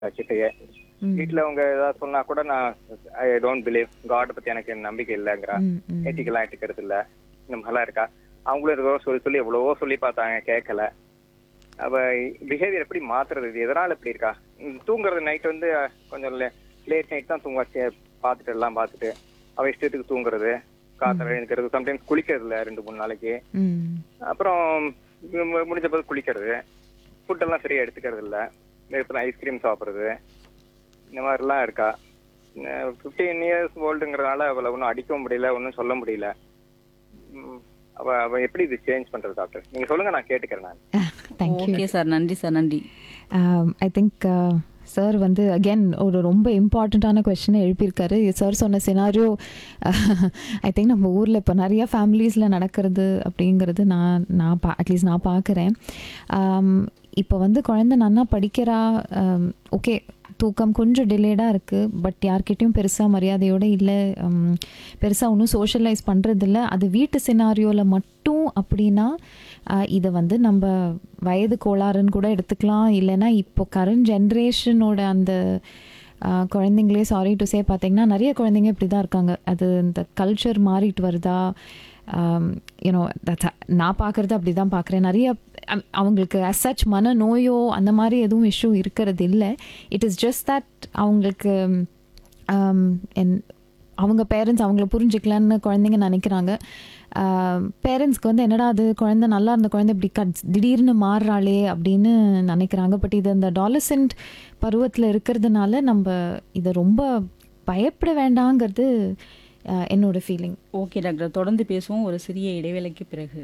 கிட்டயே ம். வீட்டுல அவங்க ஏதாவது சொன்னா கூட நான் ஐ டோன்ட் பிலீவ் காட் பத்தி எனக்கு நம்பிக்கை இல்லைங்கிறா ம், ம். ஏத்திக்கெல்லாம் எடுத்துக்கிறது இல்ல இந்த மாதிரிலாம் இருக்கா அவங்களும் இருக்கோ சொல்லி சொல்லி எவ்வளவோ சொல்லி பார்த்தாங்க கேட்கல அவ பிஹேவியர் எப்படி மாத்துறது இது எதனால இப்படி இருக்கா ம், தூங்குறது நைட் வந்து அஹ், கொஞ்சம் லேட் நைட் தான் தூங்க வச்சு பார்த்துட்டு எல்லாம் பார்த்துட்டு அவ இஷ்டத்துக்கு தூங்குறது காத்துல எழுந்துக்கிறது சம்டைம்ஸ் குளிக்கிறது இல்ல ரெண்டு மூணு நாளைக்கு ம். அப்புறம் மு- முடிஞ்ச போது குளிக்கிறது ஃபுட்டெல்லாம் சரியா எடுத்துக்கிறது இல்ல நேரத்தில் ஐஸ்கிரீம் சாப்பிட்றது இந்த மாதிரிலாம் இருக்கா ஃபிஃப்டீன் இயர்ஸ் ஓல்டுங்கிறதுனால அவளை ஒன்றும் அடிக்கவும் முடியல ஒன்றும் சொல்ல முடியல ம், அவ அவ எப்படி இது சேஞ்ச் பண்றது டாக்டர் நீங்க சொல்லுங்க நான் கேட்டுக்கிறேன் நான் Thank you. ஓகே சார் நன்றி சார் நன்றி ஐ திங்க் சார் வந்து அகெயின் ஒரு ரொம்ப இம்பார்ட்டண்ட்டான கொஷினை எழுப்பியிருக்காரு சார் சொன்ன சினாரியோ ஐ திங்க் நம்ம ஊரில் இப்போ நிறைய ஃபேமிலிஸில் நடக்கிறது அப்படிங்கிறது நான் நான் பா அட்லீஸ்ட் நான் பார்க்குறேன் இப்போ வந்து குழந்தை நன்னா படிக்கிறா ஓகே தூக்கம் கொஞ்சம் டிலேடாக இருக்குது பட் யார்கிட்டயும் பெருசாக மரியாதையோடு இல்லை பெருசாக ஒன்றும் சோஷியலைஸ் பண்ணுறதில்ல அது வீட்டு சினாரியோவில் மட்டும் அப்படின்னா ஆஹ் இதை வந்து நம்ம வயது கோளாறுன்னு கூட எடுத்துக்கலாம் இல்லைன்னா இப்போ கரண்ட் ஜென்ரேஷனோட அந்த ஆஹ் குழந்தைங்களே சாரி டு சே பார்த்தீங்கன்னா நிறைய குழந்தைங்க இப்படி தான் இருக்காங்க அது இந்த கல்ச்சர் மாறிட்டு வருதா யூனோ நான் பார்க்குறது அப்படி தான் பார்க்குறேன் நிறைய அம்- அவங்களுக்கு அசச் மன நோயோ அந்த மாதிரி எதுவும் இஷ்யூ இருக்கிறது இல்லை இட் இஸ் ஜஸ்ட் தட் அவங்களுக்கு ஆம், என் அவங்க பேரண்ட்ஸ் அவங்கள புரிஞ்சுக்கலன்னு குழந்தைங்க நினைக்கிறாங்க பேரண்ட்ஸ்க்கு வந்து என்னடா அது குழந்தை நல்லா இருந்த குழந்தை இப்படி கட் திடீர்னு மாறுறாளே அப்படின்னு நினைக்கிறாங்க பட் இது அந்த டாலசென்ட் பருவத்தில் இருக்கிறதுனால நம்ம இதை ரொம்ப பயப்பட வேண்டாங்கிறது ஆஹ், என்னோட ஃபீலிங் ஓகே டாக்டர் தொடர்ந்து பேசுவோம் ஒரு சிறிய இடைவேளைக்கு பிறகு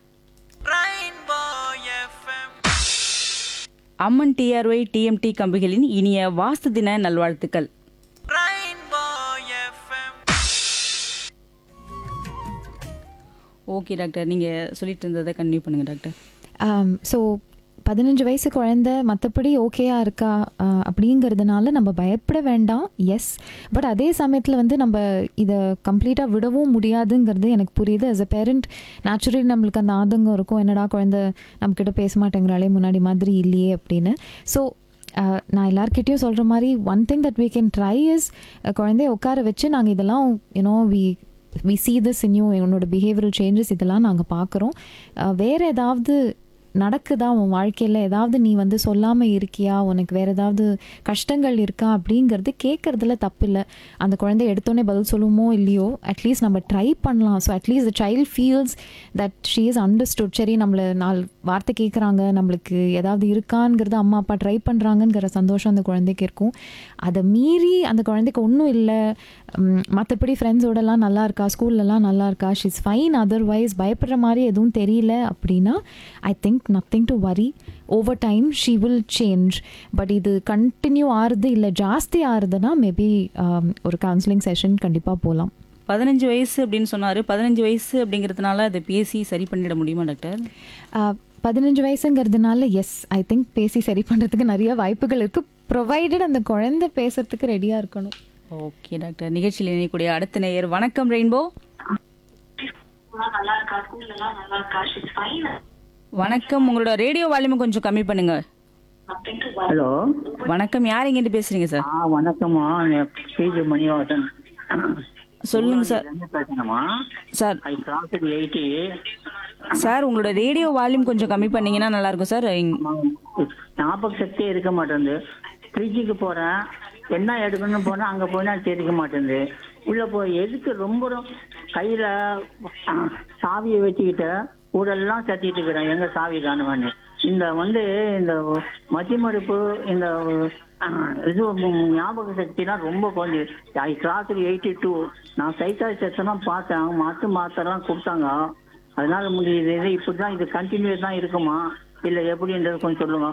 அம்மன் டிஆர்ஒய் டிஎம்டி கம்பிகளின் இனிய வாஸ்து தின நல்வாழ்த்துக்கள் ஓகே டாக்டர் நீங்கள் சொல்லிட்டு இருந்ததை கண்டினியூ பண்ணுங்க டாக்டர் ஸோ பதினஞ்சு வயசு குழந்தை மற்றபடி ஓகேயா இருக்கா ஆஹ், அப்படிங்கிறதுனால நம்ம பயப்பட வேண்டாம் எஸ் பட் அதே சமயத்தில் வந்து நம்ம இதை கம்ப்ளீட்டாக விடவும் முடியாதுங்கிறது எனக்கு புரியுது as a பேரண்ட் நேச்சுரலி நம்மளுக்கு அந்த ஆதங்கம் இருக்கும் என்னடா குழந்தை நம்மக்கிட்ட பேச மாட்டேங்கிறாளே முன்னாடி மாதிரி இல்லையே அப்படின்னு ஸோ நான் எல்லார்கிட்டயும் சொல்கிற மாதிரி one thing that we can try is குழந்தைய உட்கார வச்சு நாங்கள் இதெல்லாம் you know we we see this in you உன்னோட பிஹேவியரல் சேஞ்சஸ் இதெல்லாம் நாங்கள் பார்க்குறோம் வேறு ஏதாவது நடக்குதா உன் வாழ்க்கையில் ஏதாவது நீ வந்து சொல்லாமல் இருக்கியா உனக்கு வேறு ஏதாவது கஷ்டங்கள் இருக்கா அப்படிங்கிறது கேட்குறதுல தப்பு இல்லை அந்த குழந்தை எடுத்தோடனே பதில் சொல்லுமோ இல்லையோ அட்லீஸ்ட் நம்ம ட்ரை பண்ணலாம் so at least the child feels that she is understood சரி நம்மளை நாலு வார்த்தை கேட்குறாங்க நம்மளுக்கு ஏதாவது இருக்காங்கிறது அம்மா அப்பா ட்ரை பண்ணுறாங்கங்கிற சந்தோஷம் அந்த குழந்தைக்கு இருக்கும் அதை மீறி அந்த குழந்தைக்கு ஒன்றும் இல்லை மற்றபடி ஃப்ரெண்ட்ஸோடலாம் நல்லா இருக்கா ஸ்கூல்லலாம் நல்லா இருக்கா ஷீஸ் ஃபைன் அதர்வைஸ் பயப்படுற மாதிரி எதுவும் தெரியல அப்படின்னா I think nothing to worry over time she will change but இது கண்டினியூ ஆறுது இல்லை ஜாஸ்தி ஆறுதுன்னா மேபி ஒரு கவுன்சிலிங் செஷன் கண்டிப்பாக போகலாம் பதினஞ்சு வயசு அப்படின்னு சொன்னார் பதினஞ்சு வயசு அப்படிங்கிறதுனால அதை பேசி சரி பண்ணிட முடியுமா டாக்டர் பதினஞ்சு வயசுங்கிறதுனால எஸ் ஐ திங்க் பேசி சரி பண்ணுறதுக்கு நிறைய வாய்ப்புகள் இருக்குது ப்ரொவைடட் அந்த குழந்தை பேசுறதுக்கு ரெடியாக இருக்கணும் ஓகே டாக்டர் நிகழ்ச்சியில் இணையக்கூடிய அடுத்த நேயர் வணக்கம் ரெயின்போ நல்லா இருக்கா ஸ்கூல்ல எல்லாம் நல்லா இருக்கா ஷீஸ் ஃபைன் வணக்கம் உங்களோட ரேடியோ வால்யூம் கொஞ்சம் கம்மி பண்ணுங்க அப்படின்ட்டு ஹலோ வணக்கம் யார் எங்கிட்டு பேசுறீங்க சார் ஆ வணக்கம்மா பிஜி மணிவாசன் சொல்லுங்க சார் என்ன பேசணுமா sir I cross eighty sir உங்களோட ரேடியோ வால்யூம் கொஞ்சம் கம்மி பண்ணீங்கன்னா நல்லா இருக்கும் சார் ஞாபக சக்தியே இருக்க மாட்டேங்குது ஃப்ரிட்ஜுக்கு போறேன் என்ன எடுக்கணும்னு போனா அங்க போனா தெரிவிக்க மாட்டேங்குது உள்ள போய் எதுக்கு ரொம்ப ரொம்ப கையில ஆ, சாவியை வச்சுக்கிட்டு ஊரெல்லாம் சத்திட்டு இருக்கிறேன் எங்க சாவி காணுவான்னு இந்த வந்து இந்த மதிமறுப்பு இந்த ஆ, இது ஞாபக சக்திலாம் ரொம்ப கொஞ்சம் ஐ கிளாஸ் எயிட்டி டூ நான் சைக்காலஜிஸ்டெல்லாம் பார்த்தேன் மாற்று மாத்திரெல்லாம் கொடுத்தாங்க அதனால முடியுது இது இப்படிதான் இது கண்டினியூஸ் தான் இருக்குமா இல்ல எப்படின்றது கொஞ்சம் சொல்லுங்க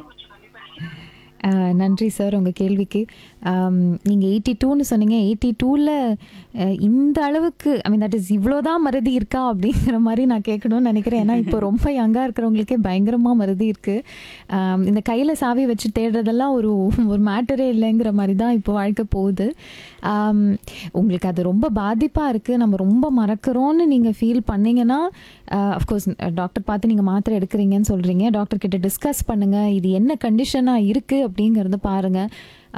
அஹ், நன்றி சார் உங்கள் கேள்விக்கு நீங்கள் எயிட்டி டூன்னு சொன்னீங்க எயிட்டி டூவில் இந்த அளவுக்கு ஐ மீன் தட் இஸ் இவ்வளோ தான் மறதி இருக்கா அப்படிங்கிற மாதிரி நான் கேட்கணும்னு நினைக்கிறேன் ஏன்னா இப்போ ரொம்ப யங்காக இருக்கிறவங்களுக்கே பயங்கரமாக மறதி இருக்குது இந்த கையில் சாவி வச்சு தேடுறதெல்லாம் ஒரு ஒரு மேட்டரே இல்லைங்கிற மாதிரி தான் இப்போ வாழ்க்கை போகுது ஆம், உங்களுக்கு அது ரொம்ப பாதிப்பாக இருக்குது நம்ம ரொம்ப மறக்கிறோன்னு நீங்கள் ஃபீல் பண்ணீங்கன்னா அஃப்கோர்ஸ் டாக்டர் பார்த்து நீங்கள் மாத்திரை எடுக்கிறீங்கன்னு சொல்கிறீங்க டாக்டர் கிட்ட டிஸ்கஸ் பண்ணுங்கள் இது என்ன கண்டிஷனாக இருக்குது அப்படிங்கிறத பாருங்கள்